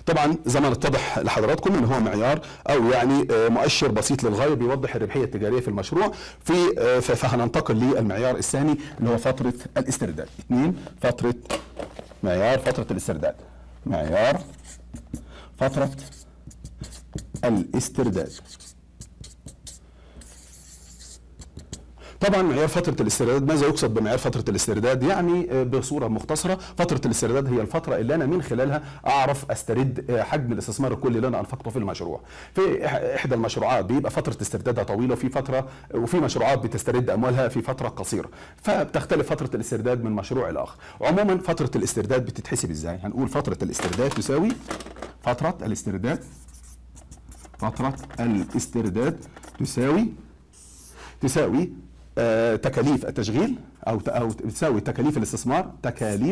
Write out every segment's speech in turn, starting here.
طبعا زي ما اتضح لحضراتكم ان هو معيار او يعني آه، مؤشر بسيط للغايه بيوضح الربحيه التجاريه في المشروع في آه، ف- فهننتقل للمعيار الثاني اللي هو فتره الاسترداد اثنين فتره معيار فتره الاسترداد معيار فتره الاسترداد طبعا معيار فترة الاسترداد ماذا يقصد بمعيار فترة الاسترداد؟ يعني آه، بصورة مختصرة فترة الاسترداد هي الفترة اللي أنا من خلالها أعرف أسترد آه، حجم الاستثمار الكلي اللي أنا أنفقته في المشروع. في إح- إحدى المشروعات بيبقى فترة استردادها طويلة وفي فترة وفي مشروعات بتسترد أموالها في فترة قصيرة. فبتختلف فترة الاسترداد من مشروع لآخر. عموما فترة الاسترداد بتتحسب إزاي؟ هنقول فترة الاسترداد تساوي فترة الاسترداد فترة الاسترداد تساوي تساوي آه، تكاليف التشغيل او ت- او تساوي تكاليف الاستثمار تكاليف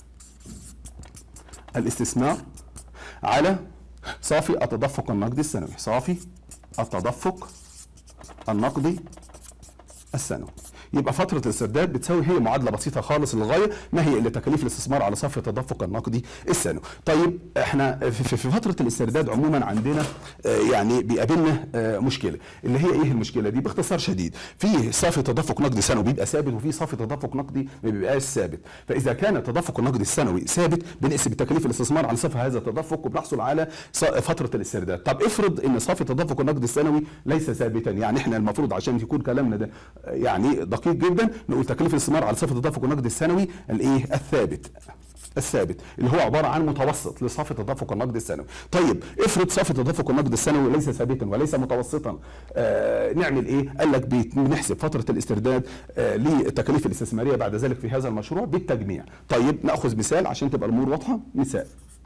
الاستثمار على صافي التدفق النقدي السنوي صافي التدفق النقدي السنوي يبقى فترة الاسترداد بتساوي هي معادلة بسيطة خالص للغاية ما هي إلا تكاليف الاستثمار على صافي التدفق النقدي السنوي. طيب احنا في, في, في فترة الاسترداد عموما عندنا آه، يعني بيقابلنا آه، مشكلة اللي هي ايه المشكلة دي؟ باختصار شديد في صافي تدفق نقدي سنوي بيبقى ثابت وفي صافي تدفق نقدي ما بيبقاش ثابت. فإذا كان التدفق النقدي السنوي ثابت بنقسم تكاليف الاستثمار على صافي هذا التدفق وبنحصل على ص- فترة الاسترداد. طب افرض ان صافي التدفق النقدي السنوي ليس ثابتا يعني احنا المفروض عشان يكون كلامنا ده آه، يعني دقيق جدا نقول تكلفه الاستثمار على صافي التدفق النقدي السنوي الايه الثابت الثابت اللي هو عباره عن متوسط لصافي التدفق النقدي السنوي طيب افرض صافي التدفق النقدي السنوي ليس ثابتا وليس متوسطا آه نعمل ايه قال لك بيت- بنحسب فتره الاسترداد آه للتكاليف الاستثماريه بعد ذلك في هذا المشروع بالتجميع طيب ناخذ مثال عشان تبقى الامور واضحه مثال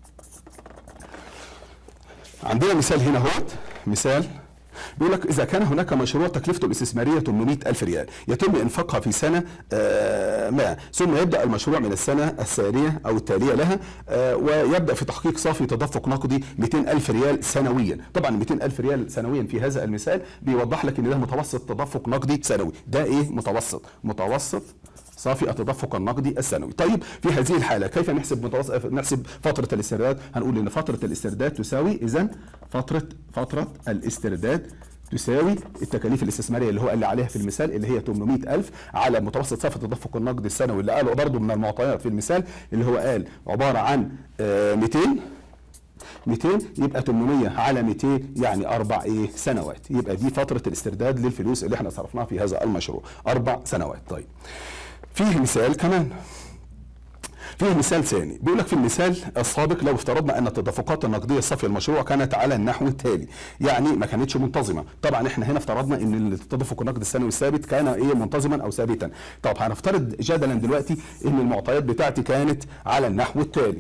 عندنا مثال هنا اهوت مثال بيقول لك اذا كان هناك مشروع تكلفته الاستثماريه 800 الف ريال يتم انفاقها في سنه آه، ما ثم يبدا المشروع من السنه الثانيه او التاليه لها آه، ويبدا في تحقيق صافي تدفق نقدي 200 الف ريال سنويا طبعا 200 الف ريال سنويا في هذا المثال بيوضح لك ان ده متوسط تدفق نقدي سنوي ده ايه متوسط متوسط صافي التدفق النقدي السنوي طيب في هذه الحالة كيف نحسب متوسط نحسب فترة الاسترداد هنقول ان فترة الاسترداد تساوي اذا فترة فترة الاسترداد تساوي التكاليف الاستثماريه اللي هو قال لي عليها في المثال اللي هي 800 ألف على متوسط صافي التدفق النقدي السنوي اللي قاله برضه من المعطيات في المثال اللي هو قال عباره عن آه، 200 200 يبقى 800 على 200 يعني اربع ايه سنوات يبقى دي فتره الاسترداد للفلوس اللي احنا صرفناها في هذا المشروع اربع سنوات طيب فيه مثال كمان فيه مثال ثاني بيقول لك في المثال السابق لو افترضنا ان التدفقات النقديه الصافيه المشروع كانت على النحو التالي يعني ما كانتش منتظمه طبعا احنا هنا افترضنا ان التدفق النقدي السنوي الثابت كان ايه منتظما او ثابتا طب هنفترض جدلا دلوقتي ان المعطيات بتاعتي كانت على النحو التالي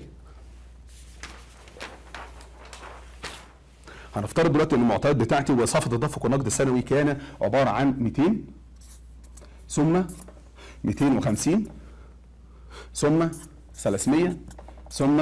هنفترض دلوقتي ان المعطيات بتاعتي وصافي التدفق النقدي السنوي كان عباره عن 200 ثم 250 ثم 300 ثم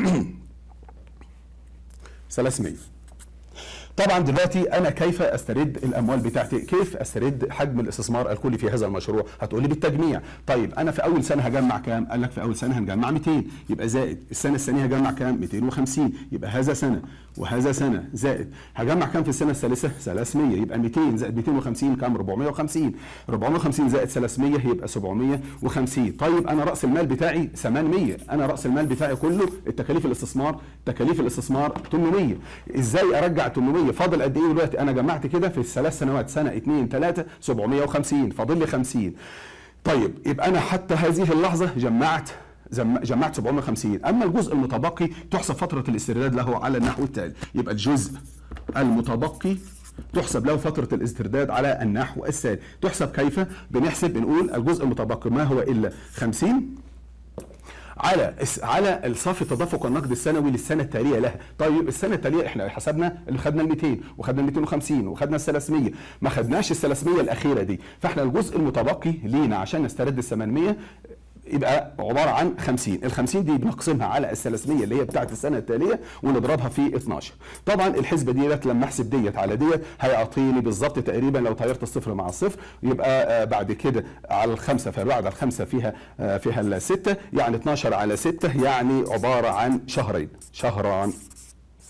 300 طبعا دلوقتي انا كيف استرد الاموال بتاعتي كيف استرد حجم الاستثمار الكلي في هذا المشروع هتقولي بالتجميع طيب انا في اول سنه هجمع كام قال لك في اول سنه هنجمع 200 يبقى زائد السنه الثانيه هجمع كام 250 يبقى هذا سنه وهذا سنه زائد هجمع كام في السنه الثالثه 300 يبقى 200 زائد 250 كام 450 450 زائد 300 يبقى 750 طيب انا راس المال بتاعي 800 انا راس المال بتاعي كله التكاليف الاستثمار تكاليف الاستثمار 800 ازاي ارجع 800 فاضل قد ايه دلوقتي انا جمعت كده في الثلاث سنوات سنه 2 3 750 فاضل لي 50 طيب يبقى انا حتى هذه اللحظه جمعت زم- جمعت 750 اما الجزء المتبقي تحسب فتره الاسترداد له على النحو التالي يبقى الجزء المتبقي تحسب له فترة الاسترداد على النحو التالي تحسب كيف بنحسب بنقول الجزء المتبقي ما هو إلا 50 على الس- على الصافي التدفق النقدي السنوي للسنه التاليه لها طيب السنه التاليه احنا حسبنا اللي خدنا ال 200 وخدنا ال 250 وخدنا ال 300 ما خدناش ال 300 الاخيره دي فاحنا الجزء المتبقي لينا عشان نسترد ال 800 يبقى عباره عن 50 ال 50 دي بنقسمها على ال 300 اللي هي بتاعت السنه التاليه ونضربها في 12 طبعا الحسبه ديت لما احسب ديت على ديت هيعطيني بالظبط تقريبا لو طيرت الصفر مع الصفر يبقى آه، بعد كده على الخمسه فبعد الخمسه فيها آه، فيها السته يعني 12 على 6 يعني عباره عن شهرين شهران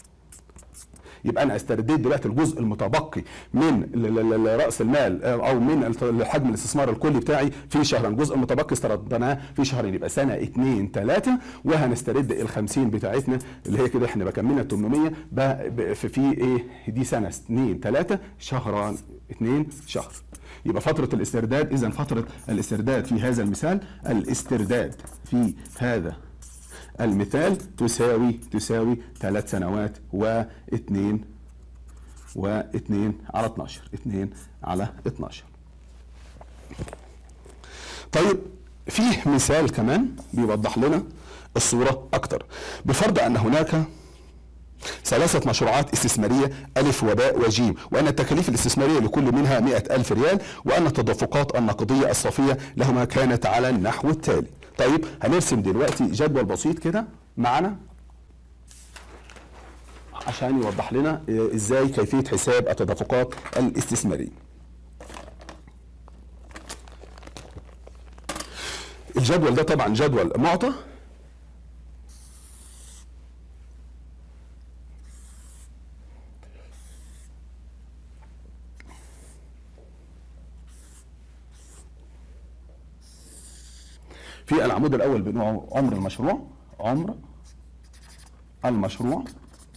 يبقى انا استرديت دلوقتي الجزء المتبقي من ال- ال- ال- راس المال آه، او من الت- حجم الاستثمار الكلي بتاعي في شهرين الجزء المتبقي استردناه في شهرين يبقى سنه 2 3 وهنسترد ال 50 بتاعتنا اللي هي كده احنا بكملنا 800 ب- ب- في في ايه دي سنه 2 3 شهران 2 شهر يبقى فترة الاسترداد إذا فترة الاسترداد في هذا المثال الاسترداد في هذا المثال تساوي تساوي ثلاث سنوات واثنين واثنين على 12 اثنين على 12 طيب فيه مثال كمان بيوضح لنا الصورة أكتر بفرض أن هناك ثلاثة مشروعات استثمارية ألف وباء وجيم وأن التكاليف الاستثمارية لكل منها مئة ألف ريال وأن التدفقات النقدية الصافية لهما كانت على النحو التالي طيب هنرسم دلوقتي جدول بسيط كده معنا عشان يوضح لنا إيه ازاي كيفية حساب التدفقات الاستثمارية الجدول ده طبعا جدول معطى في العمود الاول بنوع عمر المشروع عمر المشروع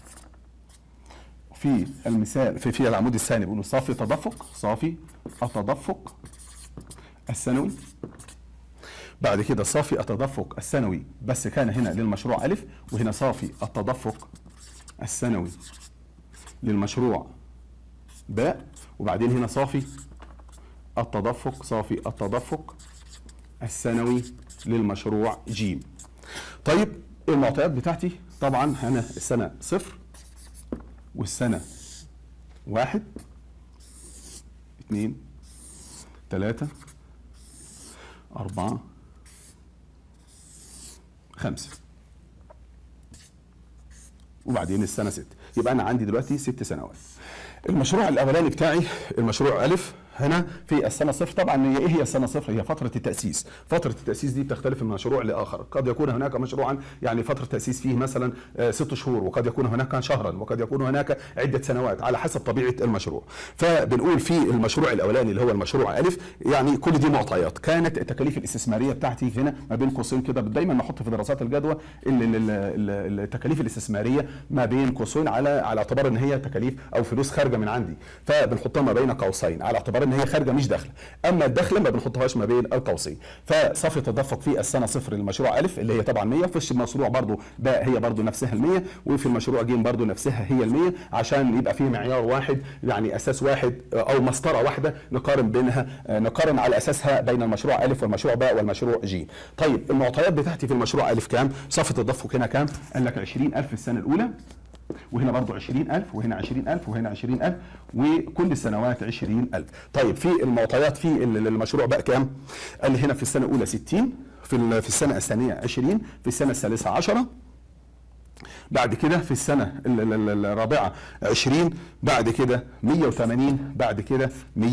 في المثال في في العمود الثاني بنقول صافي تدفق صافي التدفق السنوي بعد كده صافي التدفق السنوي بس كان هنا للمشروع ألف وهنا صافي التدفق السنوي للمشروع باء وبعدين هنا صافي التدفق صافي التدفق السنوي للمشروع جيم طيب المعطيات بتاعتي طبعا هنا السنة صفر والسنة واحد اثنين ثلاثة أربعة خمسة وبعدين السنة ست يبقى أنا عندي دلوقتي ست سنوات المشروع الأولاني بتاعي المشروع ألف هنا في السنة صفر طبعا هي ايه هي السنة صفر؟ هي فترة التأسيس، فترة التأسيس دي بتختلف من مشروع لآخر، قد يكون هناك مشروعا يعني فترة تأسيس فيه مثلا آه، ست شهور وقد يكون هناك شهرا وقد يكون هناك عدة سنوات على حسب طبيعة المشروع، فبنقول في المشروع الأولاني اللي هو المشروع ألف يعني كل دي معطيات، كانت التكاليف الاستثمارية بتاعتي هنا ما بين قوسين كده دايما نحط في دراسات الجدوى ال- ال- ال- ال- التكاليف الاستثمارية ما بين قوسين على على اعتبار ان هي تكاليف او فلوس خارجة من عندي، فبنحطها ما بين قوسين على اعتبار ان هي خارجه مش داخله اما الداخله ما بنحطهاش ما بين القوسين فصافي التدفق في السنه صفر للمشروع الف اللي هي طبعا 100 في المشروع برضو باء هي برضو نفسها ال 100 وفي المشروع ج برضو نفسها هي ال 100 عشان يبقى فيه معيار واحد يعني اساس واحد او مسطره واحده نقارن بينها نقارن على اساسها بين المشروع الف والمشروع باء والمشروع ج طيب المعطيات بتاعتي في المشروع الف كام صافي التدفق هنا كام قال لك 20000 السنه الاولى وهنا برضو 20000 وهنا 20000 وهنا 20000 وكل السنوات 20000 طيب في المعطيات في ال- المشروع بقى كام قال لي هنا في السنه الاولى 60 في ال- في السنه الثانيه 20 في السنه الثالثه 10 بعد كده في السنة ال- ال- ال- الرابعة 20 بعد كده 180 بعد كده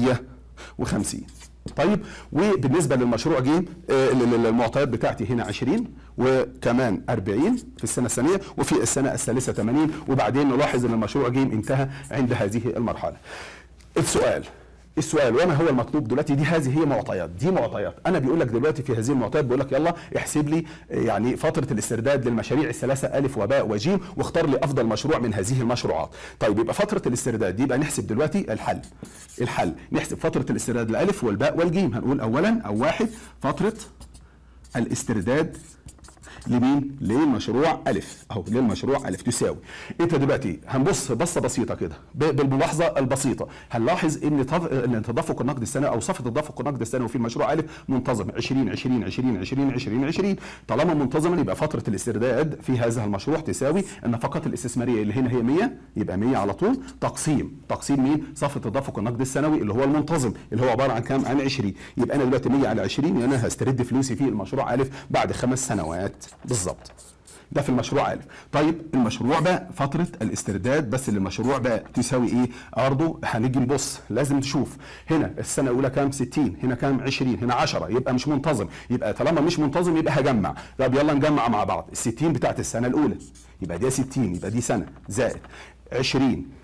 150 طيب وبالنسبة للمشروع جيم آه، ال- ال- المعطيات بتاعتي هنا 20 وكمان 40 في السنة الثانية وفي السنة الثالثة 80 وبعدين نلاحظ ان المشروع جيم انتهى عند هذه المرحلة السؤال السؤال وما هو المطلوب دلوقتي دي هذه هي معطيات دي معطيات انا بيقول لك دلوقتي في هذه المعطيات بيقول لك يلا احسب لي آه، يعني فتره الاسترداد للمشاريع الثلاثه الف وباء وجيم واختار لي افضل مشروع من هذه المشروعات طيب يبقى فتره الاسترداد دي يبقى نحسب دلوقتي الحل الحل نحسب فتره الاسترداد الالف والباء والجيم هنقول اولا او واحد فتره الاسترداد لمين؟ للمشروع ألف أهو للمشروع ألف تساوي أنت دلوقتي هنبص بصة بسيطة كده ب- بالملاحظة البسيطة هنلاحظ إن تف... إن تدفق النقد السنوي أو صافي تدفق النقد السنوي في المشروع ألف منتظم 20 20 20 20 20 20 طالما منتظما يبقى فترة الاسترداد في هذا المشروع تساوي النفقات الاستثمارية اللي هنا هي 100 يبقى 100 على طول تقسيم تقسيم مين؟ صافي تدفق النقد السنوي اللي هو المنتظم اللي هو عبارة عن كام؟ عن 20 يبقى أنا دلوقتي 100 على 20 يعني أنا هسترد فلوسي في المشروع ألف بعد خمس سنوات بالظبط ده في المشروع ألف طيب المشروع بقى فترة الاسترداد بس للمشروع بقى تساوي ايه برضه هنيجي نبص لازم تشوف هنا السنة الأولى كام 60 هنا كام 20 هنا 10 يبقى مش منتظم يبقى طالما مش منتظم يبقى هجمع طب يلا نجمع مع بعض ال 60 بتاعت السنة الأولى يبقى دي 60 يبقى دي سنة زائد 20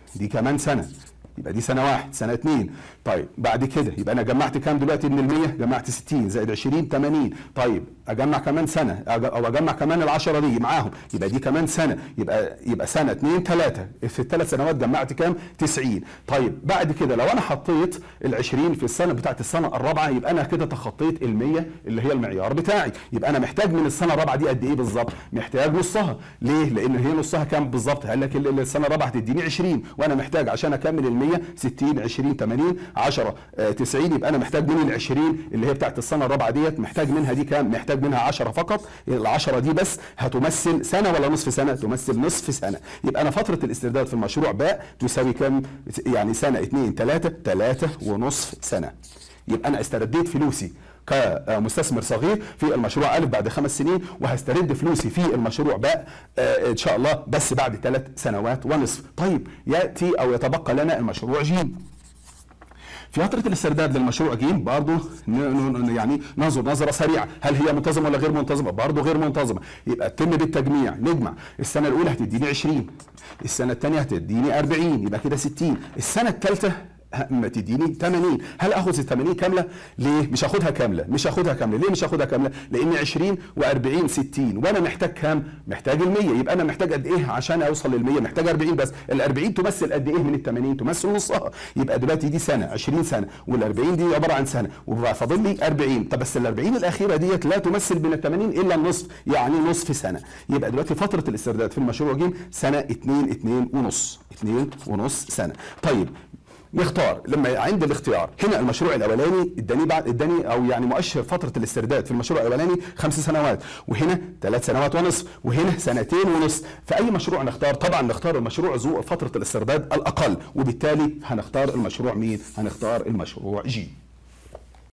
دي كمان سنه يبقى دي سنه واحد سنه اتنين طيب بعد كده يبقى انا جمعت كام دلوقتي من ال 100 جمعت 60 زائد 20 80 طيب اجمع كمان سنه أج- او اجمع كمان ال 10 دي معاهم يبقى دي كمان سنه يبقى يبقى سنه 2 3 في الثلاث سنوات جمعت كام 90 طيب بعد كده لو انا حطيت ال 20 في السنه بتاعت السنه الرابعه يبقى انا كده تخطيت ال 100 اللي هي المعيار بتاعي يبقى انا محتاج من السنه الرابعه دي قد ايه بالظبط محتاج نصها ليه لان هي نصها كام بالظبط قال لك ال- السنه الرابعه هتديني 20 وانا محتاج عشان اكمل ال 100 60 20 80 10 آه، 90 يبقى انا محتاج من ال 20 اللي هي بتاعت السنه الرابعه ديت محتاج منها دي كام محتاج منها 10 فقط ال 10 دي بس هتمثل سنه ولا نصف سنه تمثل نصف سنه يبقى انا فتره الاسترداد في المشروع باء تساوي كام يعني سنه 2 3 3 ونصف سنه يبقى انا استرديت فلوسي كمستثمر صغير في المشروع الف بعد خمس سنين وهسترد فلوسي في المشروع باء آه، ان شاء الله بس بعد ثلاث سنوات ونصف طيب ياتي او يتبقى لنا المشروع جيم في فترة الاسترداد للمشروع جيم برضه ن- ن- يعني ننظر نظرة سريعة هل هي منتظمة ولا غير منتظمة؟ برضه غير منتظمة يبقى تتم بالتجميع نجمع السنة الأولى هتديني 20 السنة الثانية هتديني 40 يبقى كده 60 السنة الثالثة اما تديني 80 هل اخذ ال 80 كامله ليه مش هاخدها كامله مش هاخدها كامله ليه مش هاخدها كامله لان 20 و40 60 وانا محتاج كام محتاج ال 100 يبقى انا محتاج قد ايه عشان اوصل لل 100 محتاج 40 بس ال 40 تمثل قد ايه من ال 80 تمثل نصها يبقى دلوقتي دي سنه 20 سنه وال 40 دي عباره عن سنه وبقى فاضل لي 40 طب بس ال 40 الاخيره ديت لا تمثل من ال 80 الا النصف يعني نصف سنه يبقى دلوقتي فتره الاسترداد في المشروع جيم سنه 2 2 ونص 2 ونص سنه طيب نختار لما عند الاختيار هنا المشروع الاولاني اداني بعد اداني او يعني مؤشر فتره الاسترداد في المشروع الاولاني خمس سنوات وهنا ثلاث سنوات ونصف وهنا سنتين ونصف في اي مشروع نختار طبعا نختار المشروع ذو فتره الاسترداد الاقل وبالتالي هنختار المشروع مين هنختار المشروع جي